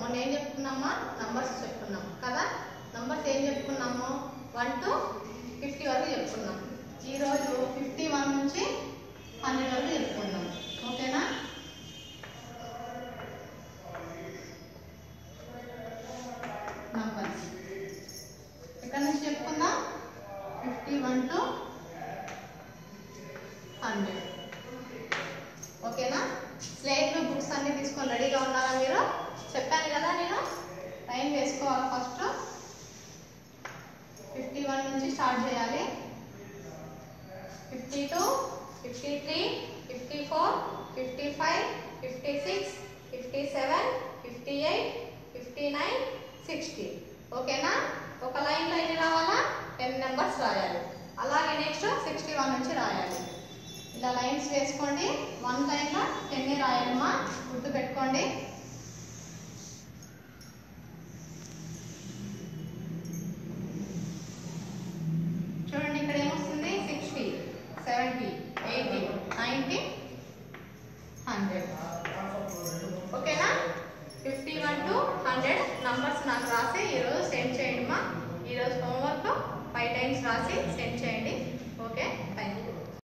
మొన్న ఏం చెప్పుకున్నామా నంబర్స్ చెప్పుకున్నాం కదా నంబర్స్ ఏం చెప్పుకున్నాము వన్ టు ఫిఫ్టీ వరకు చెప్పుకున్నాం ఈరోజు ఫిఫ్టీ వన్ నుంచి హండ్రెడ్ వరకు చెప్పుకున్నాం ఓకేనా నంబర్స్ ఎక్కడి నుంచి చెప్పుకుందాం ఫిఫ్టీ వన్ టు హండ్రెడ్ ఓకేనా స్లేట్లు బుక్స్ అన్ని తీసుకొని రెడీగా ఉన్నారా మీరు చెప్పాను కదా నేను టైం వేసుకోవాలి ఫస్ట్ ఫిఫ్టీ వన్ నుంచి స్టార్ట్ చేయాలి fifty two fifty three fifty four fifty five fifty six fifty seven fifty eight fifty nine sixty ఓకేనా ఒక లైన్లో ఎన్ని రావాలా టెన్ నెంబర్స్ రాయాలి అలాగే నెక్స్ట్ సిక్స్టీ వన్ నుంచి రాయాలి ఇలా లైన్స్ వేసుకోండి వన్ లైన్లో టెన్ రాయాలమ్మా గుర్తు పెట్టుకోండి చూడండి ఇక్కడ ఏమొస్తుంది sixty seventy eighty ninety hundred ఓకేనా fifty one to hundred numbers నాకు రాసి ఈరోజు సెండ్ చేయండి మా ఈరోజు హోంవర్క్ ఫైవ్ టైమ్స్ రాసి సెండ్ చేయండి ఓకే థ్యాంక్ యూ